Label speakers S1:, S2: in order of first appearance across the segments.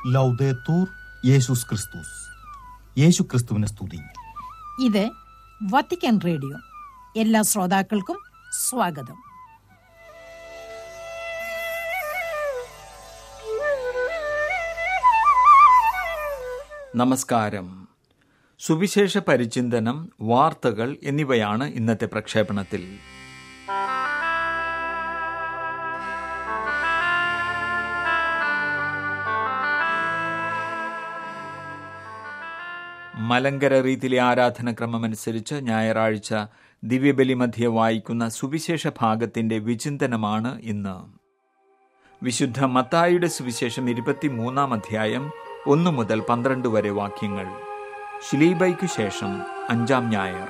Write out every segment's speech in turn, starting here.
S1: ലൗദേത്തൂർ യേശുസ് ക്രിസ്തുസ് യേശു ക്രിസ്തുവിനെ സ്തുതി
S2: ഇത് വത്തിക്കാൻ റേഡിയോ എല്ലാ ശ്രോതാക്കൾക്കും സ്വാഗതം
S3: നമസ്കാരം സുവിശേഷ പരിചിന്തനം വാർത്തകൾ എന്നിവയാണ് ഇന്നത്തെ പ്രക്ഷേപണത്തിൽ മലങ്കര റീതിയിലെ ആരാധനക്രമമനുസരിച്ച് ഞായറാഴ്ച ദിവ്യബലി മധ്യ വായിക്കുന്ന സുവിശേഷ ഭാഗത്തിന്റെ വിചിന്തനമാണ് ഇന്ന് വിശുദ്ധ മത്തായിയുടെ സുവിശേഷം ഇരുപത്തിമൂന്നാം അധ്യായം ഒന്നു മുതൽ പന്ത്രണ്ട് വരെ വാക്യങ്ങൾ ഷിലീബയ്ക്കു ശേഷം അഞ്ചാം ഞായർ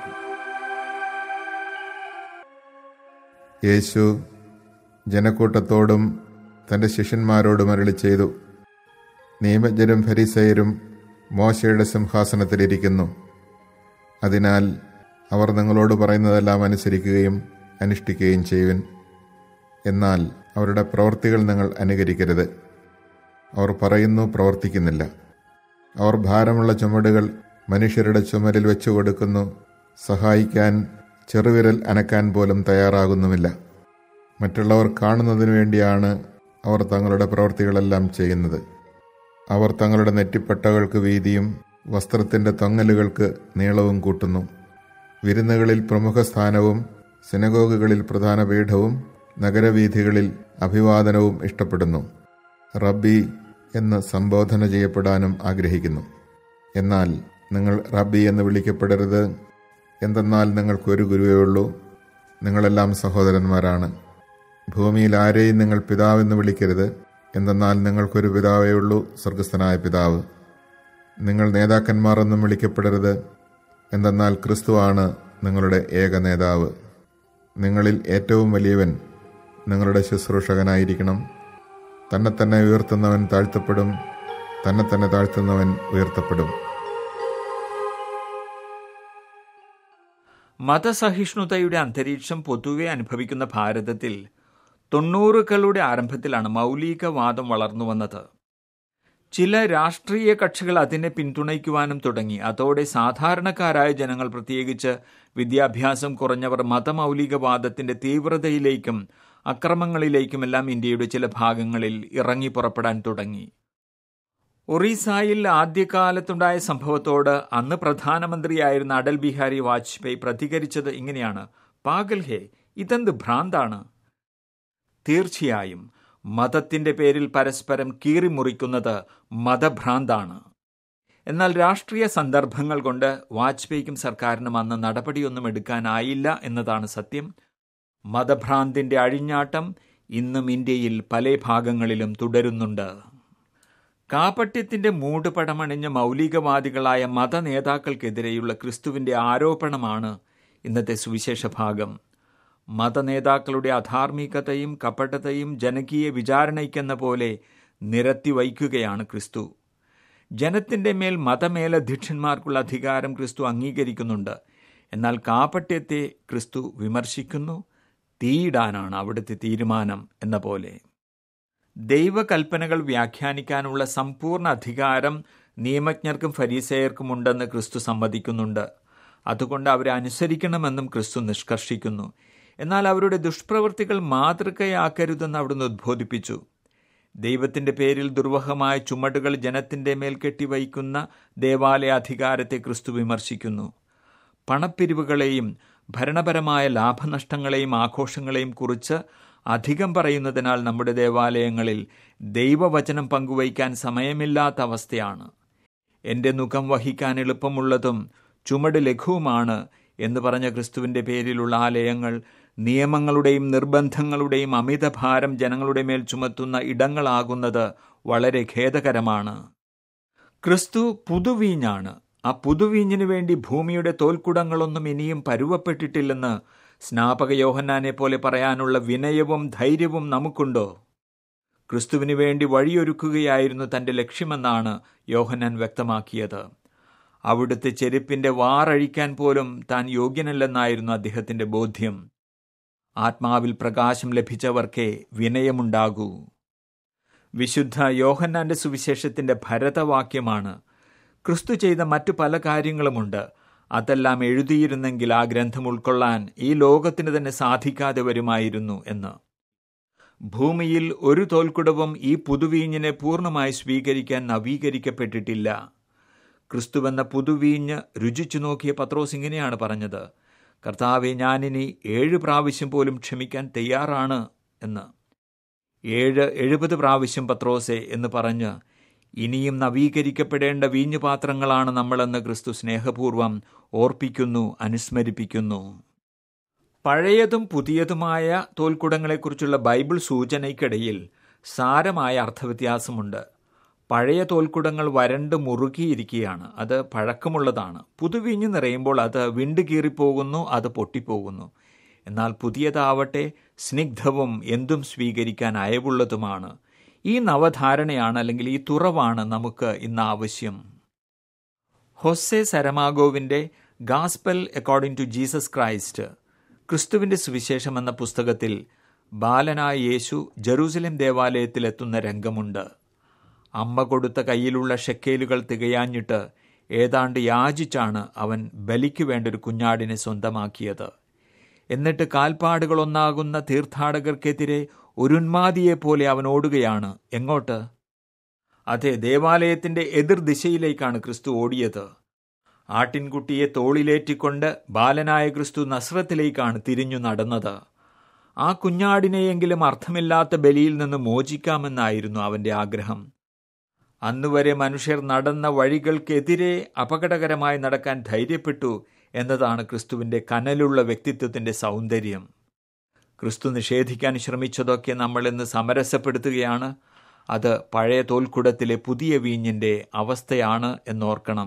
S4: യേശു ജനക്കൂട്ടത്തോടും തൻ്റെ ശിഷ്യന്മാരോടും അരളി ചെയ്തു നിയമജ്ഞരും ഫരിസയരും മോശയുടെ സിംഹാസനത്തിലിരിക്കുന്നു അതിനാൽ അവർ നിങ്ങളോട് പറയുന്നതെല്ലാം അനുസരിക്കുകയും അനുഷ്ഠിക്കുകയും ചെയ്യുവിൻ എന്നാൽ അവരുടെ പ്രവൃത്തികൾ നിങ്ങൾ അനുകരിക്കരുത് അവർ പറയുന്നു പ്രവർത്തിക്കുന്നില്ല അവർ ഭാരമുള്ള ചുമടുകൾ മനുഷ്യരുടെ ചുമരിൽ വെച്ചു കൊടുക്കുന്നു സഹായിക്കാൻ ചെറുവിരൽ അനക്കാൻ പോലും തയ്യാറാകുന്നുമില്ല മറ്റുള്ളവർ കാണുന്നതിനു വേണ്ടിയാണ് അവർ തങ്ങളുടെ പ്രവൃത്തികളെല്ലാം ചെയ്യുന്നത് അവർ തങ്ങളുടെ നെറ്റിപ്പട്ടകൾക്ക് വീതിയും വസ്ത്രത്തിൻ്റെ തൊങ്ങലുകൾക്ക് നീളവും കൂട്ടുന്നു വിരുന്നുകളിൽ പ്രമുഖ സ്ഥാനവും സിനഗോഗുകളിൽ പ്രധാന പീഠവും നഗരവീഥികളിൽ അഭിവാദനവും ഇഷ്ടപ്പെടുന്നു റബ്ബി എന്ന് സംബോധന ചെയ്യപ്പെടാനും ആഗ്രഹിക്കുന്നു എന്നാൽ നിങ്ങൾ റബ്ബി എന്ന് വിളിക്കപ്പെടരുത് എന്തെന്നാൽ നിങ്ങൾക്കൊരു ഗുരുവേ ഉള്ളൂ നിങ്ങളെല്ലാം സഹോദരന്മാരാണ് ഭൂമിയിൽ ആരെയും നിങ്ങൾ പിതാവെന്ന് വിളിക്കരുത് എന്തെന്നാൽ നിങ്ങൾക്കൊരു പിതാവേ ഉള്ളൂ സ്വർഗസ്ഥനായ പിതാവ് നിങ്ങൾ നേതാക്കന്മാർ എന്നും വിളിക്കപ്പെടരുത് എന്തെന്നാൽ ക്രിസ്തുവാണ് നിങ്ങളുടെ ഏക നേതാവ് നിങ്ങളിൽ ഏറ്റവും വലിയവൻ നിങ്ങളുടെ ശുശ്രൂഷകനായിരിക്കണം തന്നെ തന്നെ ഉയർത്തുന്നവൻ താഴ്ത്തപ്പെടും തന്നെ തന്നെ താഴ്ത്തുന്നവൻ ഉയർത്തപ്പെടും
S3: മതസഹിഷ്ണുതയുടെ അന്തരീക്ഷം പൊതുവെ അനുഭവിക്കുന്ന ഭാരതത്തിൽ തൊണ്ണൂറുകളുടെ ആരംഭത്തിലാണ് മൗലികവാദം വളർന്നു വന്നത് ചില രാഷ്ട്രീയ കക്ഷികൾ അതിനെ പിന്തുണയ്ക്കുവാനും തുടങ്ങി അതോടെ സാധാരണക്കാരായ ജനങ്ങൾ പ്രത്യേകിച്ച് വിദ്യാഭ്യാസം കുറഞ്ഞവർ മതമൗലികവാദത്തിന്റെ തീവ്രതയിലേക്കും അക്രമങ്ങളിലേക്കുമെല്ലാം ഇന്ത്യയുടെ ചില ഭാഗങ്ങളിൽ ഇറങ്ങി പുറപ്പെടാൻ തുടങ്ങി ഒറീസായിൽ ആദ്യകാലത്തുണ്ടായ സംഭവത്തോട് അന്ന് പ്രധാനമന്ത്രിയായിരുന്ന അടൽ ബിഹാരി വാജ്പേയി പ്രതികരിച്ചത് ഇങ്ങനെയാണ് പാഗൽ ഹേ ഇതെന്ത് ഭ്രാന്താണ് തീർച്ചയായും മതത്തിന്റെ പേരിൽ പരസ്പരം കീറിമുറിക്കുന്നത് മതഭ്രാന്താണ് എന്നാൽ രാഷ്ട്രീയ സന്ദർഭങ്ങൾ കൊണ്ട് വാജ്പേയിക്കും സർക്കാരിനും അന്ന് നടപടിയൊന്നും എടുക്കാനായില്ല എന്നതാണ് സത്യം മതഭ്രാന്തിന്റെ അഴിഞ്ഞാട്ടം ഇന്നും ഇന്ത്യയിൽ പല ഭാഗങ്ങളിലും തുടരുന്നുണ്ട് കാപട്യത്തിന്റെ മൂടുപടമണിഞ്ഞ മൗലികവാദികളായ മതനേതാക്കൾക്കെതിരെയുള്ള ക്രിസ്തുവിന്റെ ആരോപണമാണ് ഇന്നത്തെ സുവിശേഷ ഭാഗം മതനേതാക്കളുടെ അധാർമികതയും കപടതയും ജനകീയ വിചാരണയ്ക്കെന്ന പോലെ നിരത്തി വയ്ക്കുകയാണ് ക്രിസ്തു ജനത്തിന്റെ മേൽ മതമേലധ്യക്ഷന്മാർക്കുള്ള അധികാരം ക്രിസ്തു അംഗീകരിക്കുന്നുണ്ട് എന്നാൽ കാപട്യത്തെ ക്രിസ്തു വിമർശിക്കുന്നു തീയിടാനാണ് അവിടുത്തെ തീരുമാനം എന്ന പോലെ ദൈവകൽപ്പനകൾ വ്യാഖ്യാനിക്കാനുള്ള സമ്പൂർണ്ണ അധികാരം നിയമജ്ഞർക്കും ഫരീസയർക്കും ഉണ്ടെന്ന് ക്രിസ്തു സമ്മതിക്കുന്നുണ്ട് അതുകൊണ്ട് അവരെ അനുസരിക്കണമെന്നും ക്രിസ്തു നിഷ്കർഷിക്കുന്നു എന്നാൽ അവരുടെ ദുഷ്പ്രവൃത്തികൾ മാതൃകയാക്കരുതെന്ന് അവിടുന്ന് ഉദ്ബോധിപ്പിച്ചു ദൈവത്തിന്റെ പേരിൽ ദുർവഹമായ ചുമടുകൾ ജനത്തിന്റെ മേൽ കെട്ടിവയ്ക്കുന്ന ദേവാലയ അധികാരത്തെ ക്രിസ്തു വിമർശിക്കുന്നു പണപ്പിരിവുകളെയും ഭരണപരമായ ലാഭനഷ്ടങ്ങളെയും ആഘോഷങ്ങളെയും കുറിച്ച് അധികം പറയുന്നതിനാൽ നമ്മുടെ ദേവാലയങ്ങളിൽ ദൈവവചനം പങ്കുവയ്ക്കാൻ സമയമില്ലാത്ത അവസ്ഥയാണ് എൻ്റെ മുഖം വഹിക്കാൻ എളുപ്പമുള്ളതും ചുമട് ലഘുവുമാണ് എന്ന് പറഞ്ഞ ക്രിസ്തുവിൻ്റെ പേരിലുള്ള ആലയങ്ങൾ നിയമങ്ങളുടെയും നിർബന്ധങ്ങളുടെയും അമിതഭാരം ജനങ്ങളുടെ മേൽ ചുമത്തുന്ന ഇടങ്ങളാകുന്നത് വളരെ ഖേദകരമാണ് ക്രിസ്തു പുതുവീഞ്ഞാണ് ആ പുതുവീഞ്ഞിനു വേണ്ടി ഭൂമിയുടെ തോൽക്കുടങ്ങളൊന്നും ഇനിയും പരുവപ്പെട്ടിട്ടില്ലെന്ന് സ്നാപക യോഹന്നാനെ പോലെ പറയാനുള്ള വിനയവും ധൈര്യവും നമുക്കുണ്ടോ ക്രിസ്തുവിന് വേണ്ടി വഴിയൊരുക്കുകയായിരുന്നു തന്റെ ലക്ഷ്യമെന്നാണ് യോഹന്നാൻ വ്യക്തമാക്കിയത് അവിടുത്തെ ചെരുപ്പിന്റെ വാറഴിക്കാൻ പോലും താൻ യോഗ്യനല്ലെന്നായിരുന്നു അദ്ദേഹത്തിന്റെ ബോധ്യം ആത്മാവിൽ പ്രകാശം ലഭിച്ചവർക്കേ വിനയമുണ്ടാകൂ വിശുദ്ധ യോഹന്നാന്റെ സുവിശേഷത്തിന്റെ ഭരതവാക്യമാണ് ക്രിസ്തു ചെയ്ത മറ്റു പല കാര്യങ്ങളുമുണ്ട് അതെല്ലാം എഴുതിയിരുന്നെങ്കിൽ ആ ഗ്രന്ഥം ഉൾക്കൊള്ളാൻ ഈ ലോകത്തിന് തന്നെ സാധിക്കാതെ വരുമായിരുന്നു എന്ന് ഭൂമിയിൽ ഒരു തോൽക്കുടവും ഈ പുതുവീഞ്ഞിനെ പൂർണ്ണമായി സ്വീകരിക്കാൻ നവീകരിക്കപ്പെട്ടിട്ടില്ല ക്രിസ്തുവെന്ന പുതുവീഞ്ഞ് രുചിച്ചു നോക്കിയ പത്രോസ് ഇങ്ങനെയാണ് പറഞ്ഞത് കർത്താവെ ഞാനിനി ഏഴ് പ്രാവശ്യം പോലും ക്ഷമിക്കാൻ തയ്യാറാണ് എന്ന് ഏഴ് എഴുപത് പ്രാവശ്യം പത്രോസെ എന്ന് പറഞ്ഞ് ഇനിയും നവീകരിക്കപ്പെടേണ്ട വീഞ്ഞുപാത്രങ്ങളാണ് നമ്മളെന്ന് ക്രിസ്തു സ്നേഹപൂർവം ഓർപ്പിക്കുന്നു അനുസ്മരിപ്പിക്കുന്നു പഴയതും പുതിയതുമായ തോൽക്കുടങ്ങളെക്കുറിച്ചുള്ള ബൈബിൾ സൂചനയ്ക്കിടയിൽ സാരമായ അർത്ഥവ്യത്യാസമുണ്ട് പഴയ തോൽക്കുടങ്ങൾ വരണ്ട് മുറുകിയിരിക്കുകയാണ് അത് പഴക്കമുള്ളതാണ് പുതുവിഞ്ഞ് നിറയുമ്പോൾ അത് വിണ്ട് കീറിപ്പോകുന്നു അത് പൊട്ടിപ്പോകുന്നു എന്നാൽ പുതിയതാവട്ടെ സ്നിഗ്ധവും എന്തും സ്വീകരിക്കാൻ അയവുള്ളതുമാണ് ഈ നവധാരണയാണ് അല്ലെങ്കിൽ ഈ തുറവാണ് നമുക്ക് ഇന്ന് ആവശ്യം ഹൊസെ സരമാഗോവിന്റെ gospel according to Jesus Christ ക്രിസ്തുവിന്റെ സുവിശേഷം എന്ന പുസ്തകത്തിൽ ബാലനായ യേശു ജെറൂസലേം ദേവാലയത്തിലെത്തുന്ന രംഗമുണ്ട് അമ്മ കൊടുത്ത കയ്യിലുള്ള ഷെക്കേലുകൾ തികയാഞ്ഞിട്ട് ഏതാണ്ട് യാചിച്ചാണ് അവൻ ബലിക്ക് വേണ്ട ഒരു കുഞ്ഞാടിനെ സ്വന്തമാക്കിയത് എന്നിട്ട് കാൽപ്പാടുകളൊന്നാകുന്ന തീർത്ഥാടകർക്കെതിരെ ഒരുന്മാതിയെപ്പോലെ അവൻ ഓടുകയാണ് എങ്ങോട്ട് അതെ ദേവാലയത്തിന്റെ എതിർദിശയിലേക്കാണ് ക്രിസ്തു ഓടിയത് ആട്ടിൻകുട്ടിയെ തോളിലേറ്റിക്കൊണ്ട് ബാലനായ ക്രിസ്തു നസ്രത്തിലേക്കാണ് തിരിഞ്ഞു നടന്നത് ആ കുഞ്ഞാടിനെയെങ്കിലും അർത്ഥമില്ലാത്ത ബലിയിൽ നിന്ന് മോചിക്കാമെന്നായിരുന്നു അവന്റെ ആഗ്രഹം അന്നുവരെ മനുഷ്യർ നടന്ന വഴികൾക്കെതിരെ അപകടകരമായി നടക്കാൻ ധൈര്യപ്പെട്ടു എന്നതാണ് ക്രിസ്തുവിന്റെ കനലുള്ള വ്യക്തിത്വത്തിന്റെ സൗന്ദര്യം ക്രിസ്തു നിഷേധിക്കാൻ ശ്രമിച്ചതൊക്കെ നമ്മൾ ഇന്ന് സമരസപ്പെടുത്തുകയാണ് അത് പഴയ തോൽക്കുടത്തിലെ പുതിയ വീഞ്ഞിന്റെ അവസ്ഥയാണ് എന്നോർക്കണം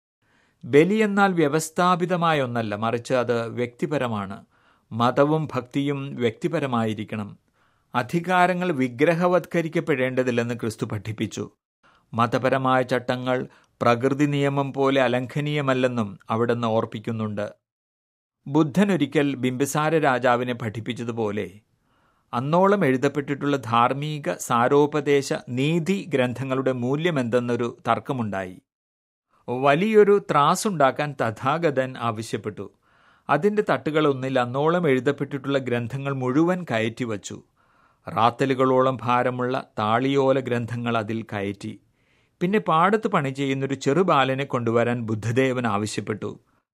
S3: ബലി എന്നാൽ വ്യവസ്ഥാപിതമായ ഒന്നല്ല മറിച്ച് അത് വ്യക്തിപരമാണ് മതവും ഭക്തിയും വ്യക്തിപരമായിരിക്കണം അധികാരങ്ങൾ വിഗ്രഹവത്കരിക്കപ്പെടേണ്ടതില്ലെന്ന് ക്രിസ്തു പഠിപ്പിച്ചു മതപരമായ ചട്ടങ്ങൾ പ്രകൃതി നിയമം പോലെ അലംഘനീയമല്ലെന്നും അവിടുന്ന് ഓർപ്പിക്കുന്നുണ്ട് ബുദ്ധൻ ഒരിക്കൽ ബിംബിസാര രാജാവിനെ പഠിപ്പിച്ചതുപോലെ അന്നോളം എഴുതപ്പെട്ടിട്ടുള്ള ധാർമ്മിക സാരോപദേശ നീതി ഗ്രന്ഥങ്ങളുടെ മൂല്യമെന്തെന്നൊരു തർക്കമുണ്ടായി വലിയൊരു ത്രാസുണ്ടാക്കാൻ തഥാഗതൻ ആവശ്യപ്പെട്ടു അതിൻ്റെ തട്ടുകളൊന്നിൽ അന്നോളം എഴുതപ്പെട്ടിട്ടുള്ള ഗ്രന്ഥങ്ങൾ മുഴുവൻ കയറ്റിവച്ചു റാത്തലുകളോളം ഭാരമുള്ള താളിയോല ഗ്രന്ഥങ്ങൾ അതിൽ കയറ്റി പിന്നെ പാടത്ത് പണി ചെയ്യുന്നൊരു ചെറുബാലനെ കൊണ്ടുവരാൻ ബുദ്ധദേവൻ ആവശ്യപ്പെട്ടു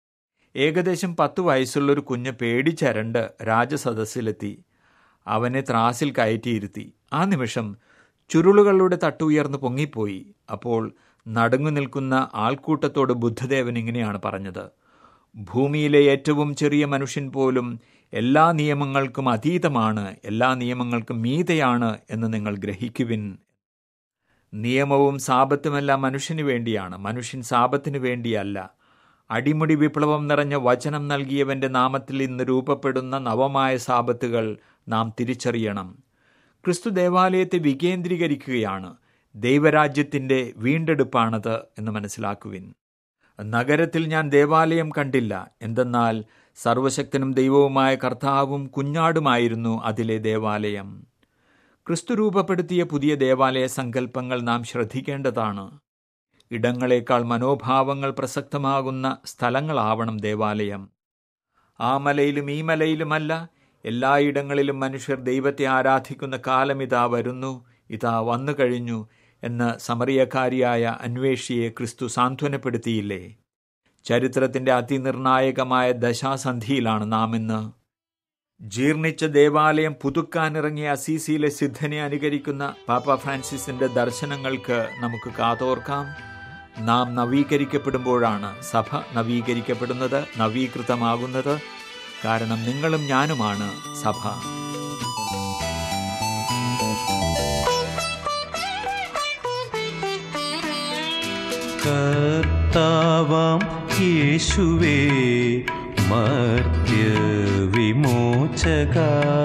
S3: ഏകദേശം പത്തു വയസ്സുള്ളൊരു കുഞ്ഞ് പേടിച്ചരണ്ട് രാജസദസ്സിലെത്തി അവനെ ത്രാസിൽ കയറ്റിയിരുത്തി ആ നിമിഷം ചുരുളുകളുടെ തട്ടുയർന്നു പൊങ്ങിപ്പോയി അപ്പോൾ നടുങ്ങു നിൽക്കുന്ന ആൾക്കൂട്ടത്തോട് ബുദ്ധദേവൻ ഇങ്ങനെയാണ് പറഞ്ഞത് ഭൂമിയിലെ ഏറ്റവും ചെറിയ മനുഷ്യൻ പോലും എല്ലാ നിയമങ്ങൾക്കും അതീതമാണ് എല്ലാ നിയമങ്ങൾക്കും മീതയാണ് എന്ന് നിങ്ങൾ ഗ്രഹിക്കുവിൻ നിയമവും സാപത്തുമെല്ലാം മനുഷ്യന് വേണ്ടിയാണ് മനുഷ്യൻ സാപത്തിന് വേണ്ടിയല്ല അടിമുടി വിപ്ലവം നിറഞ്ഞ വചനം നൽകിയവന്റെ നാമത്തിൽ ഇന്ന് രൂപപ്പെടുന്ന നവമായ സാപത്തുകൾ നാം തിരിച്ചറിയണം ക്രിസ്തു ദേവാലയത്തെ വികേന്ദ്രീകരിക്കുകയാണ് ദൈവരാജ്യത്തിന്റെ വീണ്ടെടുപ്പാണത് എന്ന് മനസ്സിലാക്കുവിൻ നഗരത്തിൽ ഞാൻ ദേവാലയം കണ്ടില്ല എന്തെന്നാൽ സർവശക്തനും ദൈവവുമായ കർത്താവും കുഞ്ഞാടുമായിരുന്നു അതിലെ ദേവാലയം ക്രിസ്തു രൂപപ്പെടുത്തിയ പുതിയ ദേവാലയ സങ്കല്പങ്ങൾ നാം ശ്രദ്ധിക്കേണ്ടതാണ് ഇടങ്ങളേക്കാൾ മനോഭാവങ്ങൾ പ്രസക്തമാകുന്ന സ്ഥലങ്ങളാവണം ദേവാലയം ആ മലയിലും ഈ മലയിലുമല്ല എല്ലായിടങ്ങളിലും മനുഷ്യർ ദൈവത്തെ ആരാധിക്കുന്ന കാലം ഇതാ വരുന്നു ഇതാ വന്നു കഴിഞ്ഞു എന്ന് സമറിയക്കാരിയായ അന്വേഷിയെ ക്രിസ്തു സാന്ത്വനപ്പെടുത്തിയില്ലേ ചരിത്രത്തിന്റെ അതിനിർണായകമായ ദശാസന്ധിയിലാണ് നാം ഇന്ന് ജീർണിച്ച ദേവാലയം പുതുക്കാനിറങ്ങിയ അസീസിയിലെ സിദ്ധനെ അനുകരിക്കുന്ന പാപ്പ ഫ്രാൻസിസിന്റെ ദർശനങ്ങൾക്ക് നമുക്ക് കാതോർക്കാം നാം നവീകരിക്കപ്പെടുമ്പോഴാണ് സഭ നവീകരിക്കപ്പെടുന്നത് നവീകൃതമാകുന്നത് കാരണം നിങ്ങളും ഞാനുമാണ് സഭ
S5: കർത്താവാം യേശുവേ മർത്യ വിമോചക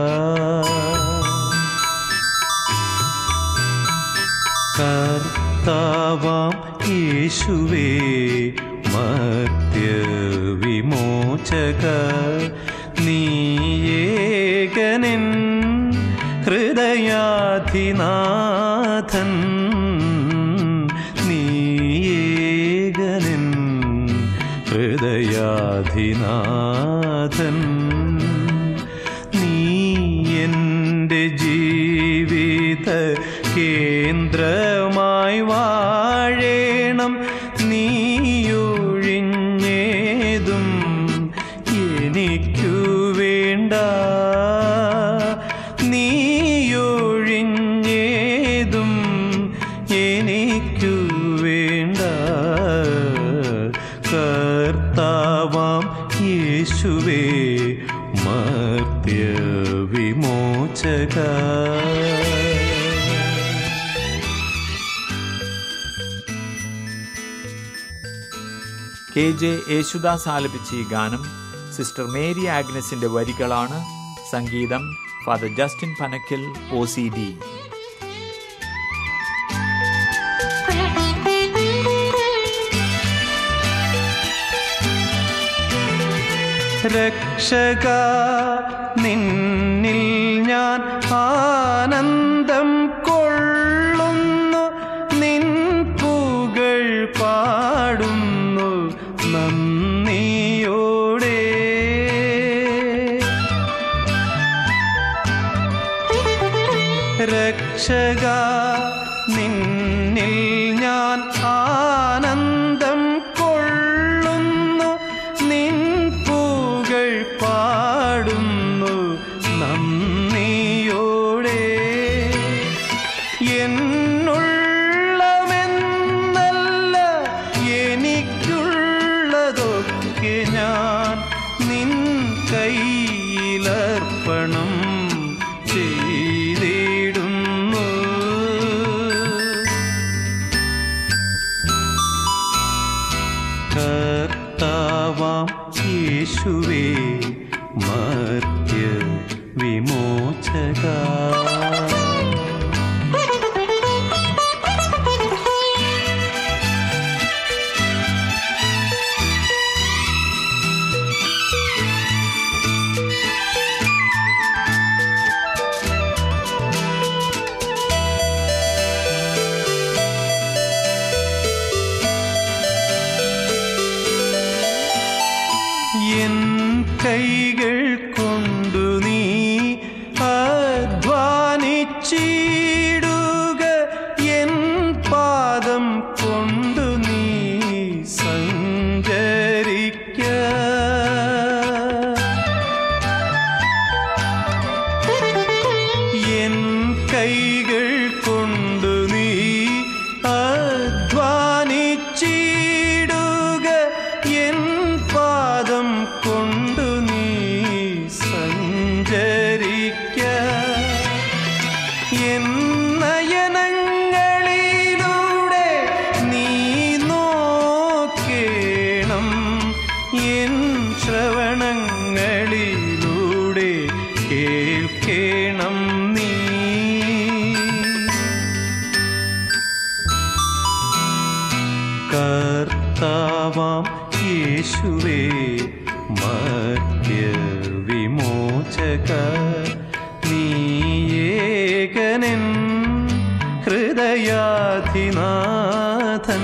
S5: കർത്താവാം യേശുവേ മർത്യ വിമോചക നീയേകനൻ ഹൃദയാധിനാഥ നാഥൻ നീയേകനൻ ഹൃദയാധിനാഥൻ നീ എൻ്റെ ജീവിത കേന്ദ്രമായി വാഴേണം നീയൊഴിഞ്ഞേതും എനിക്കു വേണ്ട നീയൊഴിഞ്ഞേതും എനിക്കു വേണ്ട കർത്താവാം യേശുവേ മർത്യ വിമോചക
S3: കെ ജെ യേശുദാസ് ആലപിച്ച ഈ ഗാനം സിസ്റ്റർ മേരി ആഗ്നസിന്റെ വരികളാണ് സംഗീതം father Justin Panakkal O C D
S5: രക്ഷക നിന്നിൽ ഞാൻ ആനന്ദം കൊള്ളുന്നു നിൻ പുകൾ പാടുന്നു നന്ദിയോടെ രക്ഷക നിന്നിൽ ഞാൻ ആനന്ദം കൊള്ളുന്നു നിൻ പൂകൾ പാടുന്നു നന്ദിയോടെ എന്നുള്ളമെന്നല്ല എനിക്കുള്ളതൊക്കെ ഞാൻ നിൻ കയ്യിലർപ്പണം ചെയ്തിടുന്നു കർത്താവാം യേശുവേ മർത്യ വിമോചക എൻ കൈകൾ കൊണ്ടു നീ അധ്വാനിച്ചിടുക എൻ പാദം കൊണ്ടു നീ സഞ്ചരിക്ക എൻ കൈകൾ കൊണ്ടു നീ അധ്വാനിച്ചിടുക എൻ പാദം കൊണ്ടു നീ സഞ്ചരിക്ക എൻ നയനങ്ങളിലൂടെ നീ നോക്കേണം എൻ ശ്രവണങ്ങളിലൂടെ കേൾക്കേണം നീ കർത്താവാം യേശുവേ മർത്യ വിമോചക നീയേകനൻ ഹൃദയാധിനാഥൻ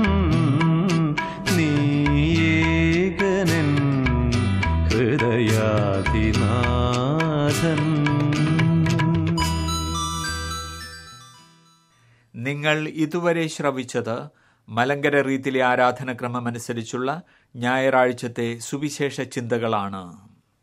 S5: നീയേകനൻ ഹൃദയാധിനാഥൻ
S3: നിങ്ങൾ ഇതുവരെ ശ്രവിച്ചത് മലങ്കര റീതിയിലെ ആരാധനക്രമമനുസരിച്ചുള്ള ഞായറാഴ്ചത്തെ സുവിശേഷ ചിന്തകളാണ്